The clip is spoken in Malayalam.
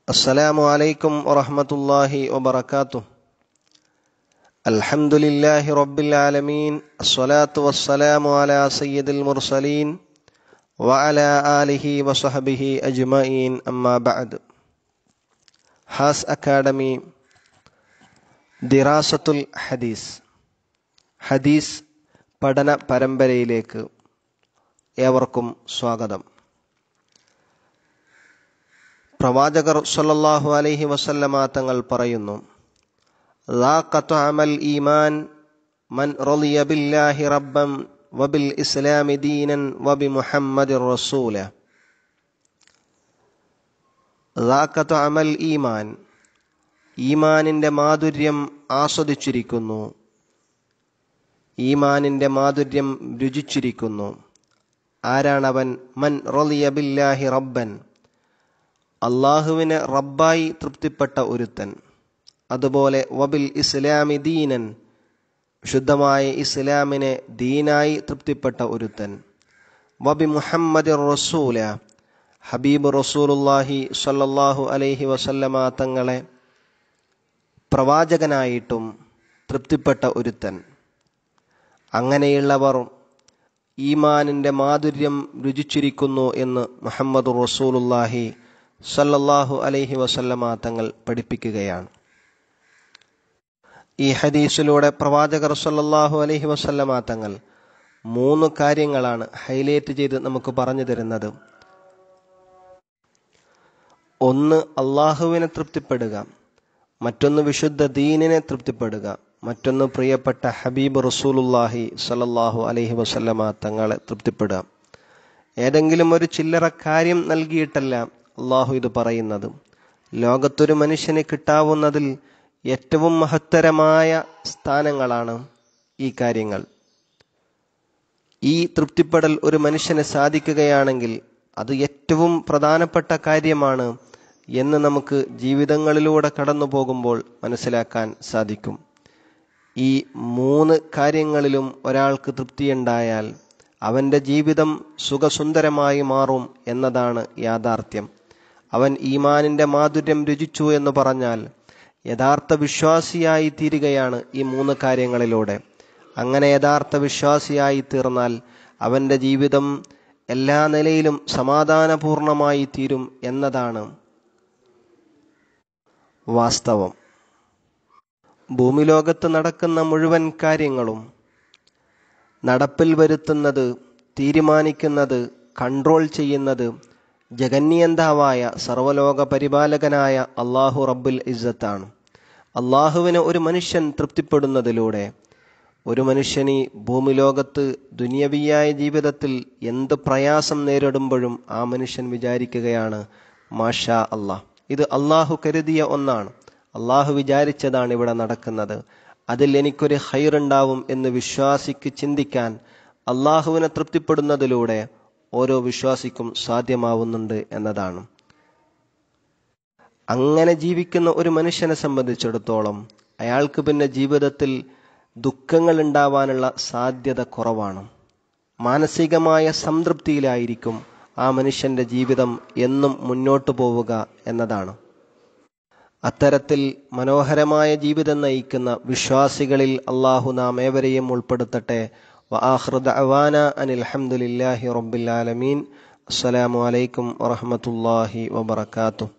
السلام عليكم ورحمة الله وبركاته الحمد لله رب العالمين الصلاة والسلام على سيد المرسلين وعلى آله وصحبه أجمعين أما بعد ഹാസ് അക്കാഡമി ദിറാസത്തുൽ ഹദീസ് ഹദീസ് പഠന പരമ്പരയിലേക്ക് ഏവർക്കും സ്വാഗതം പ്രവാചകർ സല്ലല്ലാഹു അലൈഹി വസല്ലമ തങ്ങൾ പറയുന്നു ലാഖത്തു അമൽ ഈമാൻ മൻ റളിയ ബില്ലാഹി റബ്ബൻ വബിൽ ഇസ്ലാമി ദീനൻ വബി മുഹമ്മദിർ റസൂല ലാഖത്തു അമൽ ഈമാൻ ഈമാനിൻ്റെ മാധുര്യം ആസ്വദിച്ചിരിക്കുന്നു ഈമാനിൻ്റെ മാധുര്യം രുചിച്ചിരിക്കുന്നു ആരാണവൻ മൻ റളിയ ബില്ലാഹി റബ്ബൻ അള്ളാഹുവിനെ റബ്ബായി തൃപ്തിപ്പെട്ട ഒരുത്തൻ അതുപോലെ വബിൽ ഇസ്ലാമി ദീനൻ ശുദ്ധമായ ഇസ്ലാമിനെ ദീനായി തൃപ്തിപ്പെട്ട ഒരുത്തൻ വബി മുഹമ്മദ് റസൂല ഹബീബ് റസൂലുല്ലാഹി സല്ലല്ലാഹു അലൈഹി വസല്ലമ തങ്ങളെ പ്രവാചകനായിട്ടും തൃപ്തിപ്പെട്ട ഒരുത്തൻ അങ്ങനെയുള്ളവർ ഈമാനിൻ്റെ മാധുര്യം രുചിച്ചിരിക്കുന്നു എന്ന് മുഹമ്മദ് റസൂലുല്ലാഹി സല്ലല്ലാഹു അലൈഹി വസല്ലമ തങ്ങൾ പഠിപ്പിക്കുകയാണ് ഈ ഹദീസിലൂടെ പ്രവാചകർ സല്ലല്ലാഹു അലൈഹി വസല്ലമ തങ്ങൾ മൂന്ന് കാര്യങ്ങളാണ് ഹൈലൈറ്റ് ചെയ്ത് നമുക്ക് പറഞ്ഞു തരുന്നത് ഒന്ന് അള്ളാഹുവിനെ തൃപ്തിപ്പെടുക മറ്റൊന്ന് വിശുദ്ധ ദീനിനെ തൃപ്തിപ്പെടുക മറ്റൊന്ന് പ്രിയപ്പെട്ട ഹബീബ് റസൂലുല്ലാഹി സല്ലല്ലാഹു അലൈഹി വസല്ലമ തങ്ങളെ തൃപ്തിപ്പെടുക ഏതെങ്കിലും ഒരു ചില്ലറ കാര്യം നൽകിയിട്ടല്ല അള്ളാഹു ഇത് പറയുന്നത് ലോകത്തൊരു മനുഷ്യന് കിട്ടാവുന്നതിൽ ഏറ്റവും മഹത്തരമായ സ്ഥാനങ്ങളാണ് ഈ കാര്യങ്ങൾ ഈ തൃപ്തിപ്പെടൽ ഒരു മനുഷ്യന് സാധിക്കുകയാണെങ്കിൽ അത് ഏറ്റവും പ്രധാനപ്പെട്ട കാര്യമാണ് എന്ന് നമുക്ക് ജീവിതങ്ങളിലൂടെ കടന്നു പോകുമ്പോൾ മനസ്സിലാക്കാൻ സാധിക്കും ഈ മൂന്ന് കാര്യങ്ങളിലും ഒരാൾക്ക് തൃപ്തിയുണ്ടായാൽ അവൻ്റെ ജീവിതം സുഖസുന്ദരമായി മാറും എന്നതാണ് യാഥാർത്ഥ്യം അവൻ ഈമാനിൻ്റെ മാധുര്യം രുചിച്ചു എന്ന് പറഞ്ഞാൽ യഥാർത്ഥ വിശ്വാസിയായി തീരുകയാണ് ഈ മൂന്ന് കാര്യങ്ങളിലൂടെ അങ്ങനെ യഥാർത്ഥ വിശ്വാസിയായി തീർന്നാൽ അവൻ്റെ ജീവിതം എല്ലാ നിലയിലും സമാധാനപൂർണമായി തീരും എന്നതാണ് വാസ്തവം ഭൂമിലോകത്ത് നടക്കുന്ന മുഴുവൻ കാര്യങ്ങളും നടപ്പിൽ വരുത്തുന്നത് തീരുമാനിക്കുന്നത് കൺട്രോൾ ചെയ്യുന്നത് ജഗന്യന്താവായ സർവലോക പരിപാലകനായ അള്ളാഹു റബ്ബുൽ ഇസ്സത്താണ് അള്ളാഹുവിന് ഒരു മനുഷ്യൻ തൃപ്തിപ്പെടുന്നതിലൂടെ ഒരു മനുഷ്യന് ഭൂമിലോകത്ത് ദുനിയവിയായ ജീവിതത്തിൽ എന്ത് പ്രയാസം നേരിടുമ്പോഴും ആ മനുഷ്യൻ വിചാരിക്കുകയാണ് മാഷാ അള്ളാഹ് ഇത് അള്ളാഹു കരുതിയ ഒന്നാണ് അള്ളാഹു വിചാരിച്ചതാണ് ഇവിടെ നടക്കുന്നത് അതിൽ എനിക്കൊരു ഹൈറുണ്ടാവും എന്ന് വിശ്വാസിക്ക് ചിന്തിക്കാൻ അള്ളാഹുവിനെ തൃപ്തിപ്പെടുന്നതിലൂടെ ഓരോ വിശ്വാസിക്കും സാധ്യമാവുന്നുണ്ട് എന്നതാണ് അങ്ങനെ ജീവിക്കുന്ന ഒരു മനുഷ്യനെ സംബന്ധിച്ചിടത്തോളം അയാൾക്ക് പിന്നെ ജീവിതത്തിൽ ദുഃഖങ്ങൾ ഉണ്ടാവാനുള്ള സാധ്യത കുറവാണ് മാനസികമായ സംതൃപ്തിയിലായിരിക്കും ആ മനുഷ്യന്റെ ജീവിതം എന്നും മുന്നോട്ടു പോവുക എന്നതാണ് അത്തരത്തിൽ മനോഹരമായ ജീവിതം നയിക്കുന്ന വിശ്വാസികളിൽ അള്ളാഹു നാം ഏവരെയും ഉൾപ്പെടുത്തട്ടെ വആഖിറു അവാന അനിൽ ഹംദുലില്ലാഹി റബ്ബിൽ ആലമീൻ അസ്സലാമു അലൈക്കും വറഹ്മത്തുള്ളാഹി വബറകാതുഹു